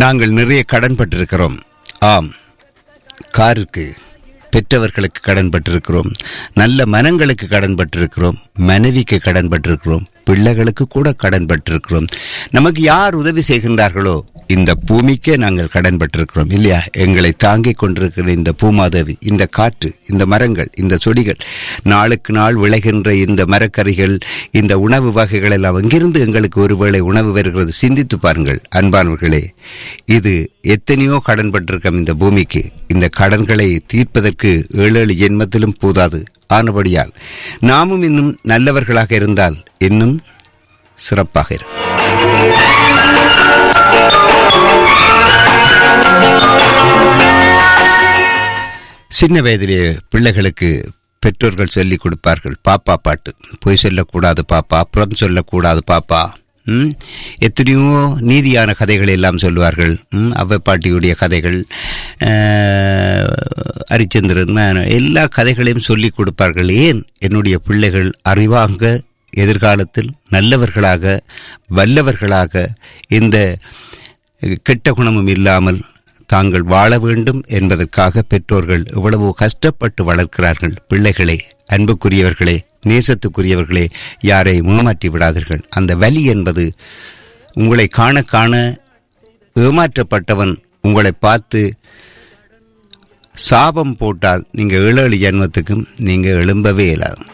நாங்கள் நிறைய கடன் பட்டிருக்கிறோம் ஆம் காருக்கு பெற்றவர்களுக்கு கடன் பட்டிருக்கிறோம் நல்ல மனங்களுக்கு கடன் பட்டிருக்கிறோம் மனைவிக்கு கடன் பட்டிருக்கிறோம் பிள்ளைகளுக்கு கூட கடன் பட்டிருக்கிறோம் நமக்கு யார் உதவி செய்கின்றார்களோ இந்த பூமிக்கே நாங்கள் கடன் பட்டிருக்கிறோம் இல்லையா எங்களை தாங்கிக் கொண்டிருக்கிற இந்த பூமாதேவி இந்த காற்று இந்த மரங்கள் இந்த செடிகள் நாளுக்கு நாள் விளைகின்ற இந்த மரக்கறிகள் இந்த உணவு வகைகள் எல்லாம் எங்கிருந்து எங்களுக்கு ஒருவேளை உணவு வருகிறது சிந்தித்து பாருங்கள் அன்பானவர்களே இது எத்தனையோ கடன் பட்டிருக்கோம் இந்த பூமிக்கு இந்த கடன்களை தீர்ப்பதற்கு ஏழு ஏழு ஜென்மத்திலும் போதாது ஆனபடியால் நாமும் இன்னும் நல்லவர்களாக இருந்தால் இன்னும் சிறப்பாக இருக்கும் சின்ன வயதிலே பிள்ளைகளுக்கு பெற்றோர்கள் சொல்லிக் கொடுப்பார்கள் பாப்பா பாட்டு பொய் சொல்லக்கூடாது பாப்பா அப்புறம் சொல்லக்கூடாது பாப்பா ம் எத்தனையோ நீதியான கதைகள் எல்லாம் சொல்லுவார்கள் ம் அவ்வை பாட்டியுடைய கதைகள் அஹ், ஹரிச்சந்திரன் மேன- எல்லா கதைகளையும் சொல்லிக் கொடுப்பார்கள் ஏன் என்னுடைய பிள்ளைகள் அறிவாங்க எதிர்காலத்தில் நல்லவர்களாக வல்லவர்களாக இந்த கெட்ட குணமும் இல்லாமல் தாங்கள் வாழ வேண்டும் என்பதற்காக பெற்றோர்கள் எவ்வளவோ கஷ்டப்பட்டு வளர்க்கிறார்கள் பிள்ளைகளை அன்புக்குரியவர்களே நேசத்துக்குரியவர்களே யாரை ஏமாற்றி விடாதீர்கள் அந்த வலி என்பது உங்களை காண காண ஏமாற்றப்பட்டவன் உங்களை பார்த்து சாபம் போட்டால் நீங்கள் ஏழு ஏழு ஜென்மத்துக்கும் நீங்கள் எழும்பவே இயலாது